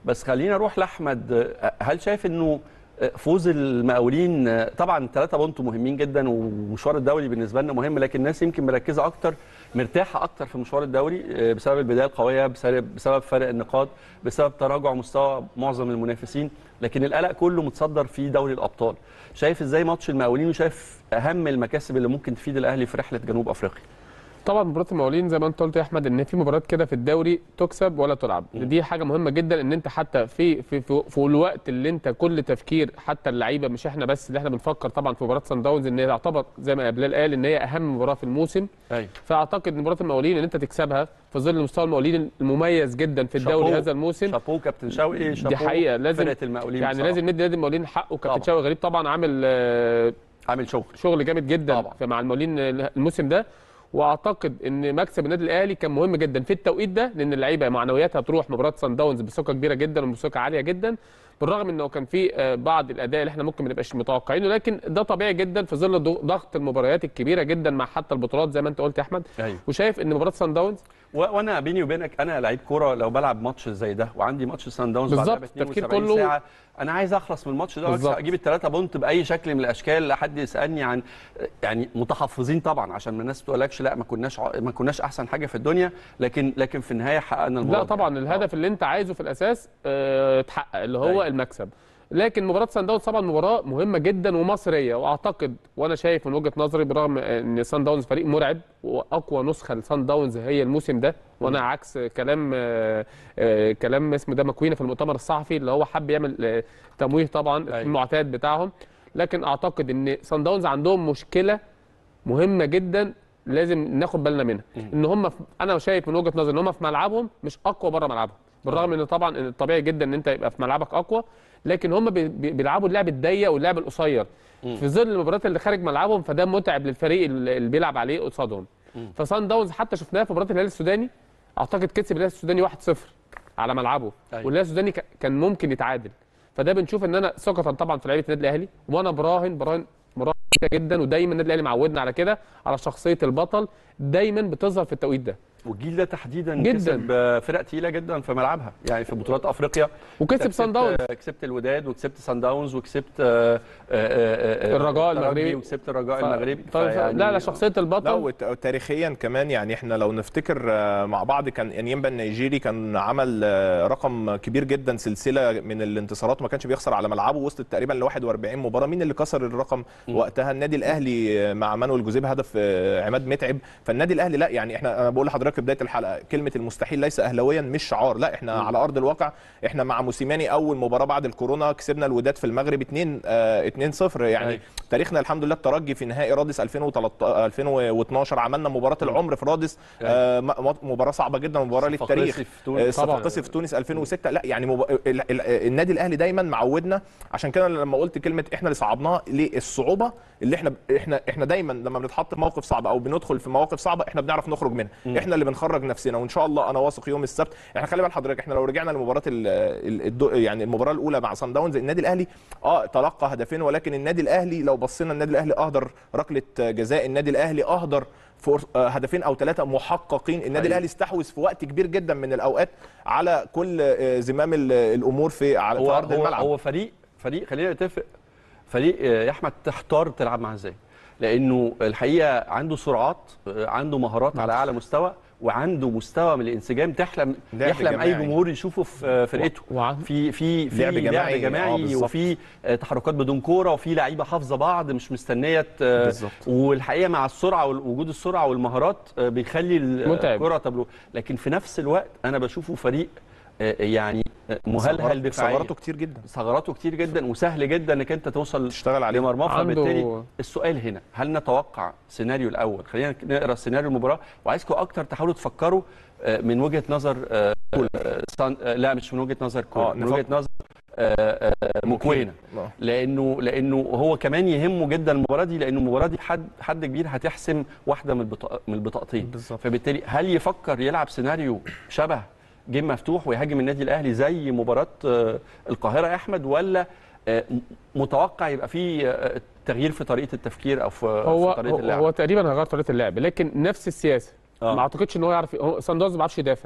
بس خلينا نروح لاحمد هل شايف انه فوز المقاولين طبعا ثلاثة بونت مهمين جدا ومشوار الدوري بالنسبه لنا مهم لكن الناس يمكن مركزه اكتر مرتاحه اكتر في مشوار الدوري بسبب البدايه القويه بسبب بسبب فرق النقاط بسبب تراجع مستوى معظم المنافسين لكن القلق كله متصدر في دوري الابطال شايف ازاي ماتش المقاولين وشايف اهم المكاسب اللي ممكن تفيد الاهلي في رحله جنوب افريقيا طبعا مباراه المقاولين زي ما انت قلت يا احمد ان في مباريات كده في الدوري تكسب ولا تلعب دي حاجه مهمه جدا ان انت حتى في في في, في الوقت اللي انت كل تفكير حتى اللعيبه مش احنا بس اللي احنا بنفكر طبعا في مباراه سان داونز ان هي تعتبر زي ما بلال قال ان هي اهم مباراه في الموسم ايوه فاعتقد ان مباراه المقاولين ان انت تكسبها في ظل مستوى المقاولين المميز جدا في الدوري شابوه. هذا الموسم شابوه كابتن شوقي شابوه دي حقيقه لازم فرقه المقاولين يعني بصراحة. لازم ندي نادي المقاولين حقه طبعا. كابتن شوقي غريب طبعا عامل آه، عامل شغل شغل جامد جدا طبعا. في مع المقاولين الموسم ده واعتقد ان مكسب النادي الاهلي كان مهم جدا في التوقيت ده لان اللعيبه معنوياتها تروح مباراه سان داونز بثقه كبيره جدا وبثقه عاليه جدا بالرغم انه كان في آه، بعض الاداء اللي احنا ممكن ما نبقاش متوقعينه لكن ده طبيعي جدا في ظل ضغ- ضغط المباريات الكبيره جدا مع حتى البطولات زي ما انت قلت يا احمد ايوه وشايف ان مباراه سان داونز و- وانا بيني وبينك انا لعيب كوره لو بلعب ماتش زي ده وعندي ماتش سان داونز بعد بالظبط، لعب التفكير 72 كله- ساعه انا عايز اخلص من الماتش ده بالظبط. وأكسب- اجيب الثلاثه بونت باي شكل من الاشكال لا حد يسالني عن يعني متحفظين طبعا عشان ما الناس تقولكش لا ما كناش ع- ما كناش احسن حاجه في الدنيا لكن لكن في النهايه حققنا المراد لا طبعا الهدف اللي انت عايزه في الاساس آه، اتحقق اللي هو أيوة. المكسب لكن مباراه سان داونز طبعا مباراه مهمه جدا ومصريه واعتقد وانا شايف من وجهه نظري برغم ان سان داونز فريق مرعب واقوى نسخه لسان داونز هي الموسم ده وانا عكس كلام آه، آه، كلام اسمه ده مكوينه في المؤتمر الصحفي اللي هو حب يعمل آه، تمويه طبعا أيوة. المعتاد بتاعهم لكن اعتقد ان سان داونز عندهم مشكله مهمه جدا لازم ناخد بالنا منها ان هم في انا شايف من وجهه نظري ان هم في ملعبهم مش اقوى بره ملعبهم بالرغم ان طبعا إن الطبيعي جدا ان انت يبقى في ملعبك اقوى لكن هم بي- بي- بيلعبوا اللعب الضيق واللعب القصير في ظل المباريات اللي خارج ملعبهم فده متعب للفريق اللي اللي بيلعب عليه قصادهم فسان داونز حتى شفناها في مباراه الهلال السوداني اعتقد كسب الهلال السوداني 1-0 على ملعبه أيوة. والهلال السوداني ك- كان ممكن يتعادل فده بنشوف ان انا ثقه طبعا في لعيبه النادي الاهلي وانا براهن براهن براهن جدا ودايما النادي الاهلي معودنا على كده على شخصيه البطل دايما بتظهر في التوقيت ده والجيل ده تحديدا جداً. كسب فرق تقيله جدا في ملعبها يعني في بطولات افريقيا وكسب أنت سان داونز كسبت- كسبت الوداد وكسبت سان داونز وكسبت آه، آه، آه، آه، الرجاء الترجي المغربي. وكسبت الرجاء ف- المغربي ف- ف- لا لا شخصيه لا البطل وت- وتاريخيا كمان يعني احنا لو نفتكر آه، مع بعض كان انيمبا النيجيري كان عمل آه، رقم كبير جدا سلسله من الانتصارات ما كانش بيخسر على ملعبه وصلت تقريبا ل 41 مباراه مين اللي كسر الرقم وقتها النادي الاهلي آه، مع مانويل جوزيب هدف آه، عماد متعب فالنادي الاهلي لا يعني احنا انا بقول لحضرتك في بدايه الحلقه كلمه المستحيل ليس اهلاويا مش شعار لا احنا على ارض الواقع احنا مع موسيماني اول مباراه بعد الكورونا كسبنا الوداد في المغرب 2 2 0 يعني أيوة. تاريخنا الحمد لله الترجي في نهائي رادس 2013 2012 عملنا مباراه العمر في رادس آه، م- مباراه صعبه جدا ومباراه صفاقسي للتاريخ في تونس. آه، صفاقسي في تونس 2006 لا يعني مب... ال... ال... النادي الاهلي دايما معودنا عشان كده لما قلت كلمه احنا اللي صعبناها ليه الصعوبه اللي احنا احنا احنا دايما لما بنتحط في موقف صعب او بندخل في مواقف صعبه احنا بنعرف نخرج منها احنا اللي بنخرج نفسنا وان شاء الله انا واثق يوم السبت احنا خلي بال حضرتك احنا لو رجعنا لمباراه ال... ال... الدو... يعني المباراه الاولى مع سان داونز النادي الاهلي اه تلقى هدفين ولكن النادي الاهلي لو بصينا النادي الاهلي اهدر ركله جزاء النادي الاهلي اهدر فور- آه، هدفين او ثلاثه محققين النادي أيوة. الاهلي استحوذ في وقت كبير جدا من الاوقات على كل آه، زمام ال- الامور في على في هو ارض هو, الملعب هو فريق فريق خلينا نتفق فريق آه، يا احمد تحتار تلعب معاه ازاي لانه الحقيقه عنده سرعات آه، عنده مهارات على اعلى مستوى وعنده مستوى من الانسجام تحلم لعب يحلم اي جماعي. جمهور يشوفه في آه، فرقته وعن- في في في لعب لعب جماعي، جماعي, آه، جماعي بالظبط. وفي آه، تحركات بدون كوره وفي لعيبه حافظه بعض مش مستنيه آه، بالظبط. والحقيقه مع السرعه ووجود السرعه والمهارات آه، بيخلي متعب. الكره تبلو لكن في نفس الوقت انا بشوفه فريق آه، يعني آه، مهلهل دفاعيا ثغراته كتير جدا ثغراته كتير جدا وسهل جدا انك انت توصل تشتغل عليه لمرمى عنده- فبالتالي السؤال هنا هل نتوقع سيناريو الاول خلينا نقرا سيناريو المباراه وعايزكم اكتر تحاولوا تفكروا آه، من وجهه نظر آه، آه، سان- آه، لا مش من وجهه نظر كول آه، من نفكر. وجهه نظر آه، آه، مكوينه آه. لانه لانه هو كمان يهمه جدا المباراه دي لانه المباراه دي حد حد كبير هتحسم واحده من البطا- من البطاقتين بالظبط. فبالتالي هل يفكر يلعب سيناريو شبه جيم مفتوح ويهاجم النادي الاهلي زي مباراه آه، القاهره يا احمد ولا آه، م- متوقع يبقى في آه، تغيير في طريقه التفكير او في, هو في طريقه هو, اللعب هو تقريبا هيغير طريقه اللعب لكن نفس السياسه آه. ما اعتقدش ان هو يعرف هو سان داونز ما بيعرفش يدافع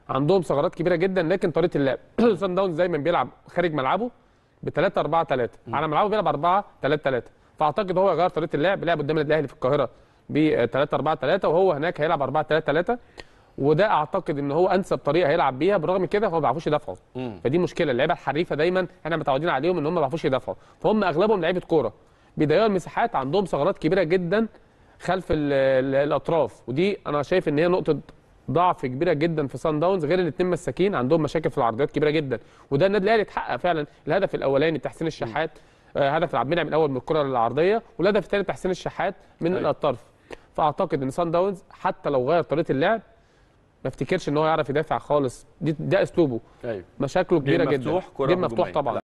عندهم ثغرات كبيره جدا لكن طريقه اللعب سان داونز دايما بيلعب خارج ملعبه ب 3 4 3 على ملعبه بيلعب 4 3 3 فاعتقد هو يغير طريقه اللعب لعب قدام النادي الاهلي في القاهره ب 3 4 3 وهو هناك هيلعب 4 3 3 وده اعتقد ان هو انسب طريقه هيلعب بيها بالرغم من كده هو ما بيعرفوش يدافعوا فدي مشكله اللعيبه الحريفه دايما احنا متعودين عليهم ان هم ما بيعرفوش يدافعوا فهم اغلبهم لعيبه كوره بيضيعوا المساحات عندهم ثغرات كبيره جدا خلف ال ال الاطراف ودي انا شايف ان هي نقطه ضعف كبيره جدا في سان داونز غير الاثنين مساكين عندهم مشاكل في العرضيات كبيره جدا وده النادي الاهلي اتحقق فعلا الهدف الاولاني تحسين الشحات آه، هدف عبد المنعم الاول من الكره العرضيه والهدف الثاني تحسين الشحات من أيوة. الطرف فاعتقد ان سان داونز حتى لو غير طريقه اللعب ما افتكرش ان هو يعرف يدافع خالص دي ده اسلوبه ايوه مشاكله كبيره جدا مفتوح، كرة جيم مفتوح هجومية. طبعا